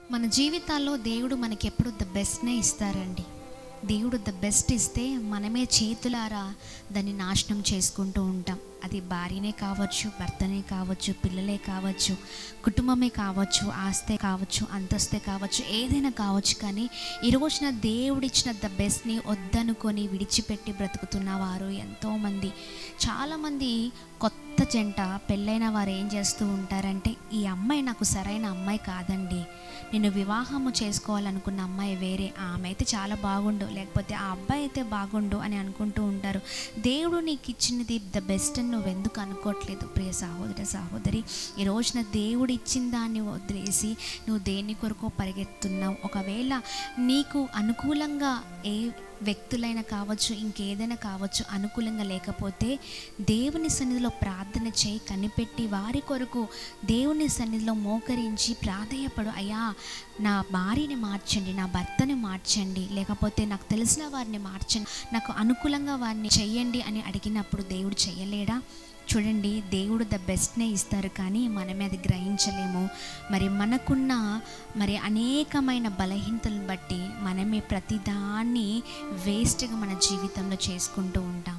మన జీవితాల్లో దేవుడు మనకి ఎప్పుడు ద బెస్ట్నే ఇస్తారండి దేవుడు ద బెస్ట్ ఇస్తే మనమే చేతులారా దాన్ని నాశనం చేసుకుంటూ ఉంటాం అది భార్యనే కావచ్చు భర్తనే కావచ్చు పిల్లలే కావచ్చు కుటుంబమే కావచ్చు ఆస్తే కావచ్చు అంతస్తే కావచ్చు ఏదైనా కావచ్చు కానీ ఈ రోజున దేవుడిచ్చిన ద బెస్ట్ని వద్దనుకొని విడిచిపెట్టి బ్రతుకుతున్న వారు ఎంతోమంది చాలామంది కొత్త జంట పెళ్ళైన వారు ఏం చేస్తూ ఉంటారంటే ఈ అమ్మాయి నాకు సరైన అమ్మాయి కాదండి నేను వివాహము చేసుకోవాలనుకున్న అమ్మాయి వేరే ఆమె అయితే చాలా బాగుండు లేకపోతే ఆ అబ్బాయి అయితే బాగుండు అని అనుకుంటూ ఉంటారు దేవుడు నీకు ఇచ్చినది ద బెస్ట్ అని నువ్వు ఎందుకు అనుకోవట్లేదు ప్రియ సహోదర సహోదరి ఈ రోజున దేవుడు ఇచ్చిన దాన్ని వదిలేసి నువ్వు దేని కొరకు పరిగెత్తున్నావు ఒకవేళ నీకు అనుకూలంగా ఏ వ్యక్తులైనా కావచ్చు ఇంకేదైనా కావచ్చు అనుకూలంగా లేకపోతే దేవుని సన్నిధిలో ప్రార్థన చేయి కనిపెట్టి వారి కొరకు దేవుని సన్నిధిలో మోకరించి ప్రాధేయపడు అయ్యా నా భార్యని మార్చండి నా భర్తని మార్చండి లేకపోతే నాకు తెలిసిన వారిని మార్చండి నాకు అనుకూలంగా వారిని చెయ్యండి అని అడిగినప్పుడు దేవుడు చెయ్యలేడా చూడండి దేవుడు ద బెస్ట్నే ఇస్తారు కానీ మనమే అది గ్రహించలేము మరి మనకున్న మరి అనేకమైన బలహీనతలను బట్టి మనమే ప్రతిదాన్ని వేస్ట్గా మన జీవితంలో చేసుకుంటూ ఉంటాం